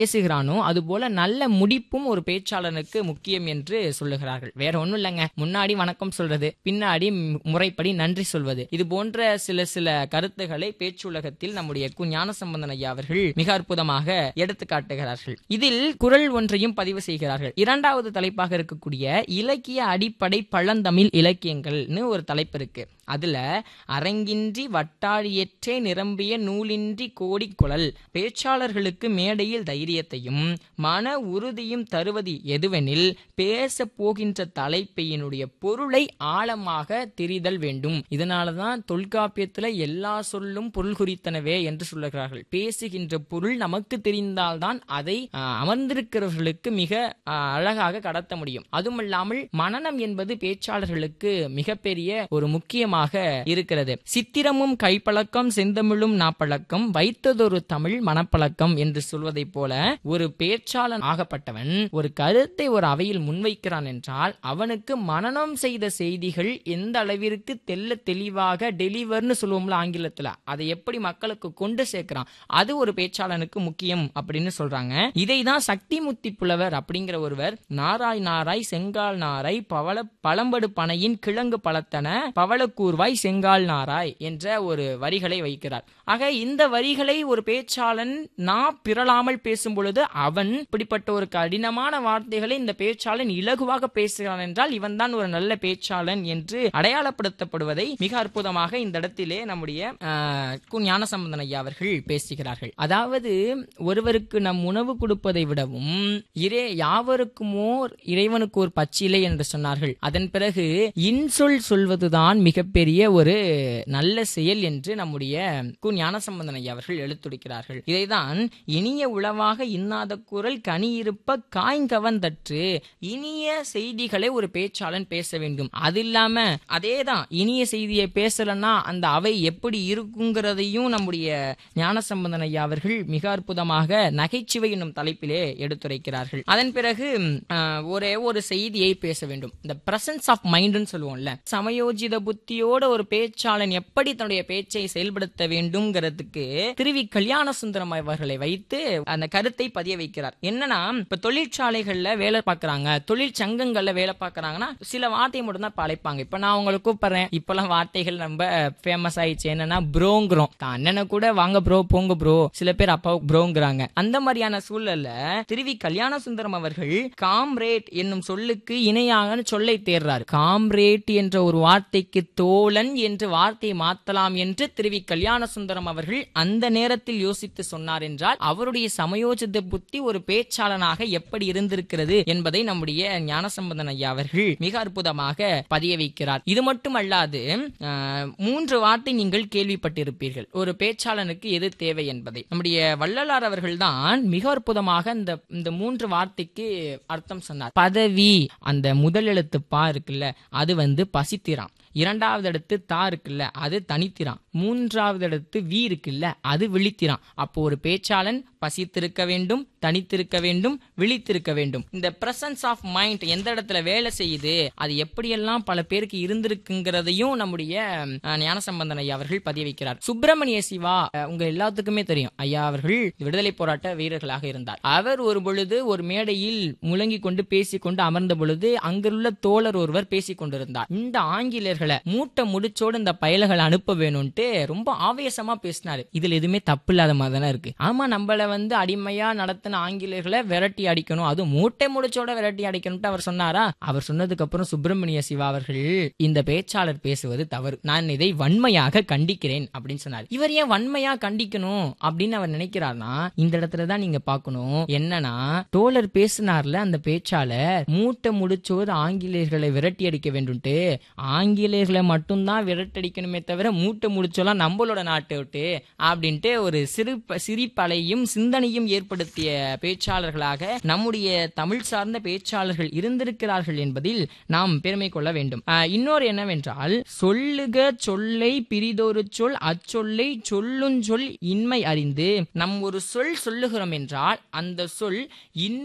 பேசுகிறானோ அதுபோல நல்ல முடிப்பும் ஒரு பேச்சாளனுக்கு முக்கியம் என்று சொல்லுகிறார்கள் வேற ஒண்ணும் இல்லைங்க முன்னாடி வணக்கம் சொல்றது பின்னாடி ம்- முறைப்படி நன்றி சொல்வது இது போன்ற சில சில கருத்துக்களை பேச்சுலகத்தில் நம்முடைய கு ஞானசம்பந்தன் ஐயா அவர்கள் மிக அற்புதமாக எடுத்து காட்டுகிறார்கள் இதில் குரல் ஒன்றையும் பதிவு செய்கிறார்கள் இரண்டாவது தலைப்பாக இருக்கக்கூடிய இலக்கிய அடிப்படை பழந்தமிழ் இலக்கியங்கள்னு ஒரு தலைப்பு இருக்கு அதுல அரங்கின்றி வட்டாழியற்றே நிரம்பிய நூலின்றி கோடி குழல் பேச்சாளர்களுக்கு மேடையில் தைரியத்தையும் மன உறுதியும் தருவது எதுவெனில் பேச போகின்ற தலைப்பையினுடைய பொருளை ஆழமாக தெரிதல் வேண்டும் இதனாலதான் தொல்காப்பியத்துல எல்லா சொல்லும் பொருள் குறித்தனவே என்று சொல்லுகிறார்கள் பேசுகின்ற பொருள் நமக்கு தெரிந்தால்தான் அதை ஆ, அமர்ந்திருக்கிறவர்களுக்கு மிக ஆ, அழகாக கடத்த முடியும் அதுமல்லாமல் மனனம் என்பது பேச்சாளர்களுக்கு மிகப்பெரிய ஒரு முக்கியமாக இருக்கிறது சித்திரமும் கைப்பழக்கம் செந்தமிழும் நாப்பழக்கம் வைத்ததொரு தமிழ் மனப்பழக்கம் என்று சொல்வதைப் போல ஒரு பேச்சாளன் ஆகப்பட்டவன் ஒரு கருத்தை ஒரு அவையில் முன்வைக்கிறான் என்றால் அவனுக்கு மனனம் செய்த செய்திகள் எந்த அளவிற்கு தெல்ல தெளிவாக டெலிவர்னு சொல்லுவோம்ல ஆங்கிலத்துல அதை எப்படி மக்களுக்கு கொண்டு சேர்க்கிறான் அது ஒரு பேச்சாளனுக்கு முக்கியம் அப்படின்னு சொல்றாங்க இதை தான் சக்திமுத்தி புலவர் அப்படிங்கிற ஒருவர் நாராய் நாராய் செங்கால் நாராய் பவள பழம்படு பனையின் கிழங்கு பழத்தன பவளக்கூர்வாய் செங்கால் நாராய் என்ற ஒரு வரிகளை வைக்கிறார் ஆக இந்த வரிகளை ஒரு பேச்சாளன் நான் பிறளாமல் பேசும் பொழுது அவன் இப்படிப்பட்ட ஒரு கடினமான வார்த்தைகளை இந்த பேச்சாளன் இலகுவாக பேசுகிறான் என்றால் இவன் தான் ஒரு நல்ல பேச்சாளன் என்று அடையாளப்படுத்தப்படுவதை மிக அற்புதமாக இந்த இடத்திலே நம்முடைய ஆஹ், கு ஞானசம்பந்தன் ஐயா அவர்கள் பேசுகிறார்கள் அதாவது ஒருவருக்கு நம் உணவு கொடுப்பதை விடவும் இரே யாவருக்குமோ இறைவனுக்கு ஒரு பச்சிலை என்று சொன்னார்கள் அதன் பிறகு இன்சொல் சொல்வதுதான் மிகப்பெரிய ஒரு நல்ல செயல் என்று நம்முடைய கு ஞானசம்பந்தன் ஐயா அவர்கள் எழுத்துடிக்கிறார்கள் இதைதான் இனிய உளவாக இன்னாத குரல் கனி இருப்ப காய்கவந்தற்று இனிய செய்திகளை ஒரு பேச்சாளன் பேச வேண்டும் அது இல்லாம அதேதான் இனிய செய்தியை பேசலன்னா அந்த அவை எப்படி இருக்குங்கிறதையும் நம்முடைய ஞானசம்பந்தன் ஐயா அவர்கள் மிக அற்புதமாக நகைச்சுவை என்னும் தலைப்பிலே எடுத்துரைக்கிறார்கள் அதன் பிறகு ஆஹ், ஒரே ஒரு செய்தியை பேச வேண்டும் இந்த பிரசன்ஸ் ஆஃப் மைண்ட்னு சொல்லுவோம்ல சமயோஜித புத்தியோட ஒரு பேச்சாளன் எப்படி தன்னுடைய பேச்சை செயல்படுத்த வேண்டும்ங்கிறதுக்கு திருவி கல்யாண சுந்தரம் அவர்களை வைத்து அந்த கருத்தை பதிய வைக்கிறார் என்னன்னா இப்ப தொழிற்சாலைகள்ல வேலை பார்க்கறாங்க தொழிற்சங்கங்கள்ல வேலை பார்க்கறாங்கன்னா சில வார்த்தையை மட்டும் தான் அழைப்பாங்க இப்ப நான் உங்களை கூப்பிடுறேன் இப்பெல்லாம் வார்த்தைகள் ரொம்ப ஃபேமஸ் ஆயிடுச்சு என்னன்னா ப்ரோங்கிறோம் தான் அண்ணனை கூட வாங்க ப்ரோ போங்க ப்ரோ சில பேர் அப்பா ப்ரோங்கிறாங்க அந்த மாதிரியான சூழல்ல திருவி கல்யாண சுந்தரம் அவர்கள் காம்ரேட் என்னும் சொல்லுக்கு இணையாக சொல்லை தேர்றார் காம்ரேட் என்ற ஒரு வார்த்தைக்கு தோழன் என்று வார்த்தையை மாத்தலாம் என்று திருவி கல்யாண சுந்தரம் அவர்கள் அந்த நேரத்தில் யோசித்து சொன்னார் என்றால் அவருடைய சமயோஜித புத்தி ஒரு பேச்சாளனாக எப்படி இருந்திருக்கிறது என்பதை நம்முடைய ஞானசம்பந்தன் ஐயா அவர்கள் மிக அற்புதமாக பதிய வைக்கிறார் இது மட்டுமல்லாது ஆஹ், மூன்று வார்த்தை நீங்கள் கேள்விப்பட்டிருப்பீர்கள் ஒரு பேச்சாளனுக்கு எது தேவை என்பதை நம்முடைய வள்ளலார் அவர்கள்தான் மிக அற்புதமாக இந்த இந்த மூன்று வார்த்தைக்கு அர்த்தம் சொன்னார் பதவி அந்த முதல் எழுத்து பா இருக்குல்ல அது வந்து பசித்திரான் இரண்டாவது இடத்து தா இருக்குல்ல அது தனித்திரான் மூன்றாவது இடத்து வி இருக்குல்ல அது விழித்திரான் அப்போ ஒரு பேச்சாளன் பசித்திருக்க வேண்டும் தனித்திருக்க வேண்டும் விழித்திருக்க வேண்டும் இந்த பிரசன்ஸ் ஆஃப் மைண்ட் எந்த இடத்துல வேலை செய்யுது அது எப்படியெல்லாம் பல பேருக்கு இருந்திருக்குங்கிறதையும் நம்முடைய அஹ், ஞானசம்பந்தன் ஐயா அவர்கள் பதிய வைக்கிறார் சுப்பிரமணிய சிவா அஹ், உங்க எல்லாத்துக்குமே தெரியும் ஐயா அவர்கள் விடுதலை போராட்ட வீரர்களாக இருந்தார் அவர் ஒரு பொழுது ஒரு மேடையில் முழங்கி கொண்டு பேசிக் கொண்டு அமர்ந்த பொழுது அங்குள்ள தோழர் ஒருவர் பேசிக் கொண்டிருந்தார் இந்த ஆங்கிலேயர்களை மூட்டை முடிச்சோடு இந்த பயல்களை அனுப்ப வேணும்ட்டு ரொம்ப ஆவேசமா பேசினாரு இதுல எதுவுமே தப்பு இல்லாத மாதிரி தானே இருக்கு ஆமா நம்மள வந்து அடிமையா நடத்தின ஆங்கிலேயர்களை விரட்டி அடிக்கணும் அதுவும் மூட்டை முடிச்சோட விரட்டி அடிக்கணும்ட்டு அவர் சொன்னாரா அவர் சொன்னதுக்கு அப்புறம் சுப்பிரமணிய சிவா அவர்கள் இந்த பேச்சாளர் பேசுவது தவறு நான் இதை வன்மையாக கண்டிக்கிறேன் அப்படின்னு சொன்னார் இவர் ஏன் வன்மையா கண்டிக்கணும் அப்படின்னு அவர் நினைக்கிறார்னா இந்த இடத்துல தான் நீங்க பார்க்கணும் என்னன்னா தோழர் பேசினார்ல அந்த பேச்சாளர் மூட்டை முடிச்சோது ஆங்கிலேயர்களை விரட்டி அடிக்க வேண்டும்ட்டு ஆங்கிலேயர்களை மட்டும்தான் விரட்டடிக்கணுமே தவிர மூட்டை முடிச்சோலாம் நம்மளோட நாட்டை விட்டு அப்படின்ட்டு ஒரு சிறு சிரிப்பலையும் சிந்தனையும் ஏற்படுத்திய பேச்சாளர்களாக நம்முடைய தமிழ் சார்ந்த பேச்சாளர்கள் இருந்திருக்கிறார்கள் என்பதில் நாம் பெருமை கொள்ள வேண்டும் ஆஹ், இன்னொரு என்னவென்றால் சொல்லுக சொல்லை பிரிதொரு சொல் அச்சொல்லை சொல்லுஞ்சொல் இன்மை அறிந்து நம் ஒரு சொல் சொல்லுகிறோம் என்றால் அந்த சொல்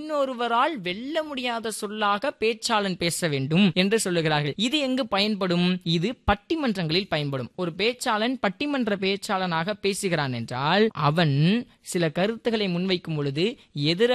இன்னொருவரால் வெல்ல முடியாத சொல்லாக பேச்சாளன் பேச வேண்டும் என்று சொல்லுகிறார்கள் இது எங்கு பயன்படும் இது பட்டிமன்றங்களில் பயன்படும் ஒரு பேச்சாளன் பட்டிமன்ற பேச்சாளனாக பேசுகிறான் என்றால் அவன் சில கருத்துக்களை முன்வைக்கும் பொழுது எதிர